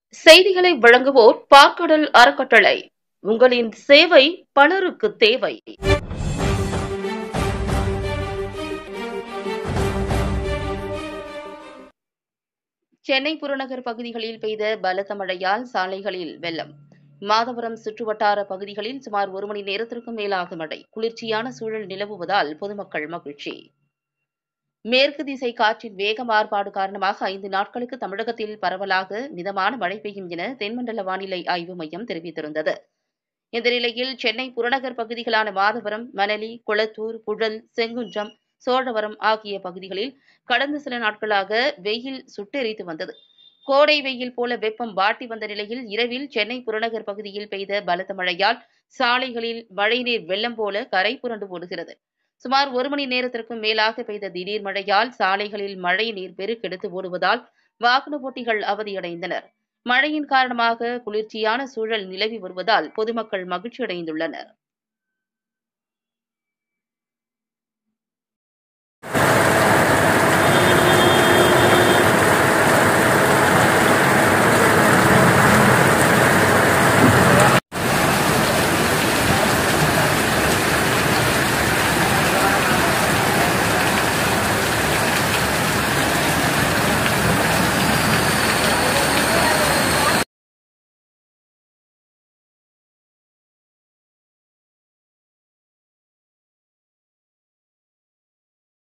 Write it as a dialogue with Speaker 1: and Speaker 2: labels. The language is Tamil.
Speaker 1: செய்திகளை வழங்குவோர் பார்க்கடல் அறக்கட்டளை உங்களின் சேவை பலருக்கு தேவை சென்னை புறநகர் பகுதிகளில் பெய்த பலத்த மழையால் சாலைகளில் வெள்ளம் மாதவரம் சுற்றுவட்டார பகுதிகளில் சுமார் ஒரு மணி நேரத்திற்கும் மேலாக மழை குளிர்ச்சியான சூழல் நிலவுவதால் பொதுமக்கள் மகிழ்ச்சி மேற்கு திசை காற்றின் வேக மாறுபாடு காரணமாக ஐந்து நாட்களுக்கு தமிழகத்தில் பரவலாக மிதமான மழை பெய்யும் என தென்மண்டல வானிலை ஆய்வு மையம் தெரிவித்திருந்தது இந்த நிலையில் சென்னை புறநகர் பகுதிகளான மாதவரம் மணலி குளத்தூர் புழல் செங்குன்றம் சோழவரம் ஆகிய பகுதிகளில் கடந்த சில நாட்களாக வெயில் சுட்டெரித்து வந்தது கோடை வெயில் போல வெப்பம் வாட்டி வந்த நிலையில் இரவில் சென்னை புறநகர் பகுதியில் பெய்த பலத்த மழையால் சாலைகளில் மழைநீர் வெள்ளம் போல கரை புரண்டு ஓடுகிறது சுமார் ஒரு மணி நேரத்திற்கும் மேலாக பெய்த திடீர் மழையால் சாலைகளில் மழை நீர் பெருக்கெடுத்து ஓடுவதால் வாகன ஓட்டிகள் அவதியடைந்தனர் மழையின் காரணமாக குளிர்ச்சியான சூழல் நிலவி வருவதால் பொதுமக்கள் மகிழ்ச்சியடைந்துள்ளனர்